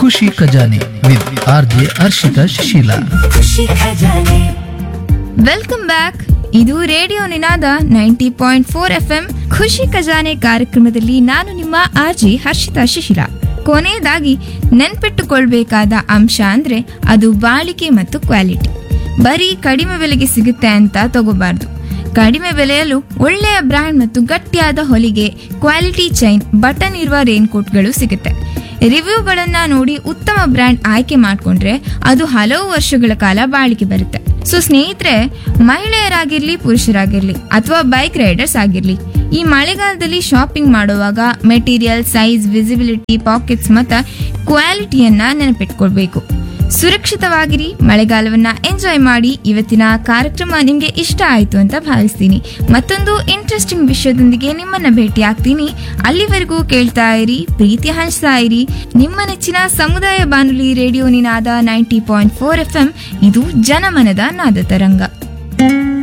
ಖುಷಿ ಖಜಾನೆ with R J Harshitha Shisheela ಖುಷಿ ಖಜಾನೆ ವೆಲ್ಕಮ್ ಬ್ಯಾಕ್ ಇದು radio Ninaada ninety point four F M ಖುಷಿ ಖಜಾನೆ ಕಾರ್ಯಕ್ರಮದಲ್ಲಿ ನಾನು ನಿಮ್ಮ ಆರ್ಜಿ ಹರ್ಷಿತಾ ಶಿಶಿಲ ಕೊನೆಯದಾಗಿ ನೆನ್ಪಿಟ್ಟುಕೊಳ್ಬೇಕಾದ ಅಂಶ ಅಂದ್ರೆ ಅದು ಬಾಳಿಕೆ ಮತ್ತು ಕ್ವಾಲಿಟಿ ಬರೀ ಕಡಿಮೆ ಬೆಲೆಗೆ ಸಿಗುತ್ತೆ ಅಂತ ತಗೋಬಾರ್ದು ಕಡಿಮೆ ಬೆಲೆಯಲ್ಲೂ ಒಳ್ಳೆಯ ಬ್ರ್ಯಾಂಡ್ ಮತ್ತು ಗಟ್ಟಿಯಾದ ಹೊಲಿಗೆ ಕ್ವಾಲಿಟಿ ಚೈನ್ ಬಟನ್ ಇರುವ ರೇನ್ಕೋಟ್ಗಳು ಸಿಗುತ್ತೆ ರಿವ್ಯೂಗಳನ್ನ ನೋಡಿ ಉತ್ತಮ ಬ್ರ್ಯಾಂಡ್ ಆಯ್ಕೆ ಮಾಡ್ಕೊಂಡ್ರೆ ಅದು ಹಲವು ವರ್ಷಗಳ ಕಾಲ ಬಾಳಿಕೆ ಬರುತ್ತೆ ಸೊ ಸ್ನೇಹಿತರೆ ಮಹಿಳೆಯರಾಗಿರ್ಲಿ ಪುರುಷರಾಗಿರ್ಲಿ ಅಥವಾ ಬೈಕ್ ರೈಡರ್ಸ್ ಆಗಿರ್ಲಿ ಈ ಮಳೆಗಾಲದಲ್ಲಿ ಶಾಪಿಂಗ್ ಮಾಡುವಾಗ ಮೆಟೀರಿಯಲ್ ಸೈಜ್ ವಿಸಿಬಿಲಿಟಿ ಪಾಕೆಟ್ಸ್ ಮತ್ತು ಕ್ವಾಲಿಟಿಯನ್ನ ನೆನಪಿಟ್ಕೊಳ್ಬೇಕು ಸುರಕ್ಷಿತವಾಗಿರಿ ಮಳೆಗಾಲವನ್ನ ಎಂಜಾಯ್ ಮಾಡಿ ಇವತ್ತಿನ ಕಾರ್ಯಕ್ರಮ ನಿಮ್ಗೆ ಇಷ್ಟ ಆಯ್ತು ಅಂತ ಭಾವಿಸ್ತೀನಿ ಮತ್ತೊಂದು ಇಂಟ್ರೆಸ್ಟಿಂಗ್ ವಿಷಯದೊಂದಿಗೆ ನಿಮ್ಮನ್ನ ಭೇಟಿ ಆಗ್ತೀನಿ ಅಲ್ಲಿವರೆಗೂ ಕೇಳ್ತಾ ಇರಿ ಪ್ರೀತಿ ಹಂಚ್ತಾ ಇರಿ ನಿಮ್ಮ ನೆಚ್ಚಿನ ಸಮುದಾಯ ಬಾನುಲಿ radio Ninaada ninety point four F M ಇದು ಜನಮನದ ನಾದ ತರಂಗ